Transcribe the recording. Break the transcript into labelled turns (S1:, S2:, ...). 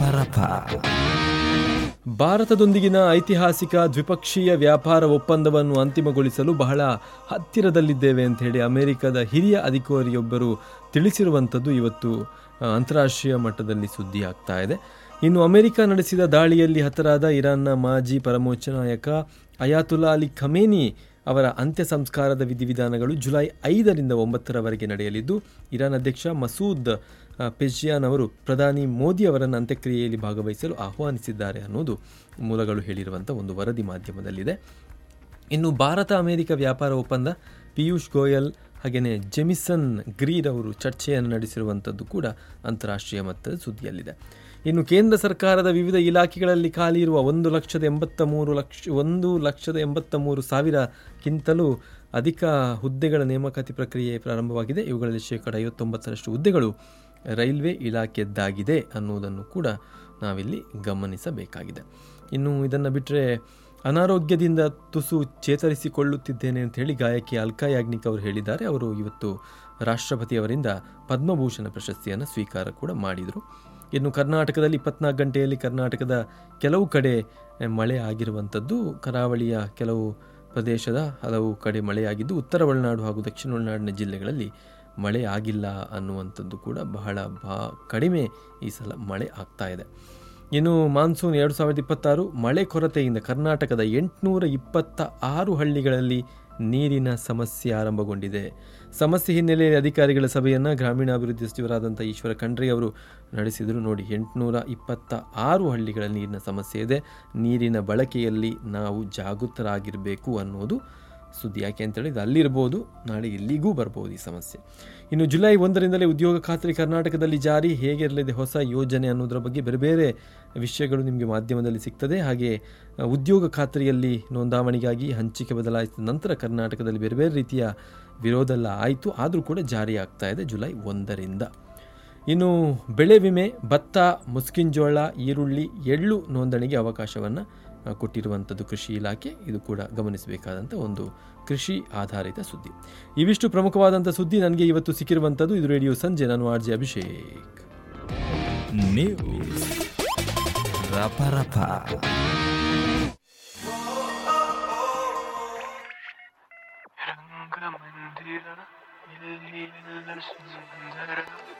S1: ರಪ
S2: ಭಾರತದೊಂದಿಗಿನ ಐತಿಹಾಸಿಕ ದ್ವಿಪಕ್ಷೀಯ ವ್ಯಾಪಾರ ಒಪ್ಪಂದವನ್ನು ಅಂತಿಮಗೊಳಿಸಲು ಬಹಳ ಹತ್ತಿರದಲ್ಲಿದ್ದೇವೆ ಅಂತ ಹೇಳಿ ಅಮೆರಿಕದ ಹಿರಿಯ ಅಧಿಕಾರಿಯೊಬ್ಬರು ತಿಳಿಸಿರುವಂಥದ್ದು ಇವತ್ತು ಆ, ಅಂತಾರಾಷ್ಟ್ರೀಯ ಮಟ್ಟದಲ್ಲಿ ಸುದ್ದಿ ಆಗ್ತಾ ಇದೆ ಇನ್ನು ಅಮೆರಿಕ ನಡೆಸಿದ ದಾಳಿಯಲ್ಲಿ ಹತರಾದ ಇರಾನ್ನ ಮಾಜಿ ಪರಮೋಚ್ಚ ನಾಯಕ ಅಯಾತುಲ್ಲಾ ಅಲಿ ಖಮೇನಿ ಅವರ ಅಂತ್ಯ ಸಂಸ್ಕಾರದ ವಿಧಿವಿಧಾನಗಳು ಜುಲೈ ಐದರಿಂದ ಒಂಬತ್ತರವರೆಗೆ ನಡೆಯಲಿದ್ದು ಇರಾನ್ ಅಧ್ಯಕ್ಷ ಮಸೂದ್ ಆ, ಪೆಜ್ಜಿಯಾನ್ ಅವರು ಪ್ರಧಾನಿ ಮೋದಿ ಅವರನ್ನು ಅಂತ್ಯಕ್ರಿಯೆಯಲ್ಲಿ ಭಾಗವಹಿಸಲು ಆಹ್ವಾನಿಸಿದ್ದಾರೆ ಅನ್ನೋದು ಮೂಲಗಳು ಹೇಳಿರುವಂಥ ಒಂದು ವರದಿ ಮಾಧ್ಯಮದಲ್ಲಿದೆ ಇನ್ನು ಭಾರತ ಅಮೆರಿಕ ವ್ಯಾಪಾರ ಒಪ್ಪಂದ ಪಿಯೂಷ್ ಗೋಯಲ್ ಹಾಗೆಯೇ ಜೆಮಿಸನ್ ಗ್ರೀರ್ ಅವರು ಚರ್ಚೆಯನ್ನು ನಡೆಸಿರುವಂಥದ್ದು ಕೂಡ ಅಂತಾರಾಷ್ಟ್ರೀಯ ಮಟ್ಟದ ಸುದ್ದಿಯಲ್ಲಿದೆ ಇನ್ನು ಕೇಂದ್ರ ಸರ್ಕಾರದ ವಿವಿಧ ಇಲಾಖೆಗಳಲ್ಲಿ ಖಾಲಿ ಇರುವ ಒಂದು ಲಕ್ಷದ ಎಂಬತ್ತ ಮೂರು ಲಕ್ಷ ಒಂದು ಲಕ್ಷದ ಎಂಬತ್ತ ಮೂರು ಸಾವಿರಕ್ಕಿಂತಲೂ ಅಧಿಕ ಹುದ್ದೆಗಳ ನೇಮಕಾತಿ ಪ್ರಕ್ರಿಯೆ ಪ್ರಾರಂಭವಾಗಿದೆ ಇವುಗಳಲ್ಲಿ ಶೇಕಡ ಐವತ್ತೊಂಬತ್ತರಷ್ಟು ಹುದ್ದೆಗಳು ರೈಲ್ವೆ ಇಲಾಖೆದ್ದಾಗಿದೆ ಅನ್ನುವುದನ್ನು ಕೂಡ ನಾವಿಲ್ಲಿ ಗಮನಿಸಬೇಕಾಗಿದೆ ಇನ್ನು ಇದನ್ನು ಬಿಟ್ಟರೆ ಅನಾರೋಗ್ಯದಿಂದ ತುಸು ಚೇತರಿಸಿಕೊಳ್ಳುತ್ತಿದ್ದೇನೆ ಅಂತ ಹೇಳಿ ಗಾಯಕಿ ಅಲ್ಕಾ ಯಾಗ್ನಿಕ್ ಅವರು ಹೇಳಿದ್ದಾರೆ ಅವರು ಇವತ್ತು ರಾಷ್ಟ್ರಪತಿಯವರಿಂದ ಪದ್ಮಭೂಷಣ ಪ್ರಶಸ್ತಿಯನ್ನು ಸ್ವೀಕಾರ ಕೂಡ ಮಾಡಿದರು ಇನ್ನು ಕರ್ನಾಟಕದಲ್ಲಿ ಇಪ್ಪತ್ನಾಲ್ಕು ಗಂಟೆಯಲ್ಲಿ ಕರ್ನಾಟಕದ ಕೆಲವು ಕಡೆ ಮಳೆ ಆಗಿರುವಂಥದ್ದು ಕರಾವಳಿಯ ಕೆಲವು ಪ್ರದೇಶದ ಹಲವು ಕಡೆ ಮಳೆಯಾಗಿದ್ದು ಉತ್ತರ ಒಳನಾಡು ಹಾಗೂ ದಕ್ಷಿಣ ಒಳನಾಡಿನ ಜಿಲ್ಲೆಗಳಲ್ಲಿ ಮಳೆ ಆಗಿಲ್ಲ ಅನ್ನುವಂಥದ್ದು ಕೂಡ ಬಹಳ ಬಾ ಕಡಿಮೆ ಈ ಸಲ ಮಳೆ ಆಗ್ತಾ ಇದೆ ಇನ್ನು ಮಾನ್ಸೂನ್ ಎರಡು ಸಾವಿರದ ಇಪ್ಪತ್ತಾರು ಮಳೆ ಕೊರತೆಯಿಂದ ಕರ್ನಾಟಕದ ಎಂಟುನೂರ ಇಪ್ಪತ್ತ ಆರು ಹಳ್ಳಿಗಳಲ್ಲಿ ನೀರಿನ ಸಮಸ್ಯೆ ಆರಂಭಗೊಂಡಿದೆ ಸಮಸ್ಯೆ ಹಿನ್ನೆಲೆಯಲ್ಲಿ ಅಧಿಕಾರಿಗಳ ಸಭೆಯನ್ನು ಗ್ರಾಮೀಣಾಭಿವೃದ್ಧಿ ಸಚಿವರಾದಂಥ ಈಶ್ವರ ಖಂಡ್ರೆ ಅವರು ನಡೆಸಿದರು ನೋಡಿ ಎಂಟುನೂರ ಇಪ್ಪತ್ತ ಆರು ಹಳ್ಳಿಗಳ ನೀರಿನ ಸಮಸ್ಯೆ ಇದೆ ನೀರಿನ ಬಳಕೆಯಲ್ಲಿ ನಾವು ಜಾಗೃತರಾಗಿರಬೇಕು ಅನ್ನೋದು ಸುದ್ದಿ ಯಾಕೆ ಅಂತೇಳಿ ಇದು ಅಲ್ಲಿರ್ಬೋದು ನಾಳೆ ಇಲ್ಲಿಗೂ ಬರ್ಬೋದು ಈ ಸಮಸ್ಯೆ ಇನ್ನು ಜುಲೈ ಒಂದರಿಂದಲೇ ಉದ್ಯೋಗ ಖಾತ್ರಿ ಕರ್ನಾಟಕದಲ್ಲಿ ಜಾರಿ ಹೇಗಿರಲಿದೆ ಹೊಸ ಯೋಜನೆ ಅನ್ನೋದರ ಬಗ್ಗೆ ಬೇರೆ ಬೇರೆ ವಿಷಯಗಳು ನಿಮಗೆ ಮಾಧ್ಯಮದಲ್ಲಿ ಸಿಗ್ತದೆ ಹಾಗೆ ಆ, ಉದ್ಯೋಗ ಖಾತ್ರಿಯಲ್ಲಿ ನೋಂದಾವಣಿಗಾಗಿ ಹಂಚಿಕೆ ಬದಲಾಯಿಸಿದ ನಂತರ ಕರ್ನಾಟಕದಲ್ಲಿ ಬೇರೆ ಬೇರೆ ರೀತಿಯ ವಿರೋಧ ಎಲ್ಲ ಆಯಿತು ಆದರೂ ಕೂಡ ಜಾರಿ ಆಗ್ತಾ ಇದೆ ಜುಲೈ ಒಂದರಿಂದ ಇನ್ನು ಬೆಳೆ ವಿಮೆ ಭತ್ತ ಮುಸ್ಕಿಂಜೋಳ ಈರುಳ್ಳಿ ಎಳ್ಳು ನೋಂದಣಿಗೆ ಅವಕಾಶವನ್ನು ಆ, ಕೊಟ್ಟಿರುವಂಥದ್ದು ಕೃಷಿ ಇಲಾಖೆ ಇದು ಕೂಡ ಗಮನಿಸಬೇಕಾದಂಥ ಒಂದು ಕೃಷಿ ಆಧಾರಿತ ಸುದ್ದಿ ಇವಿಷ್ಟು ಪ್ರಮುಖವಾದಂಥ ಸುದ್ದಿ ನನಗೆ ಇವತ್ತು ಸಿಕ್ಕಿರುವಂಥದ್ದು ಇದು ರೇಡಿಯೋ ಸಂಜೆ ನಾನು ಆರ್ ಜೆ ಅಭಿಷೇಕ್
S1: ನ್ಯೂಸ್ ರಪ ರಪ
S3: ರಂಗಮಂದಿರ ಇಲ್ಲಿ ಎಲ್ಲ ಸುಂದರ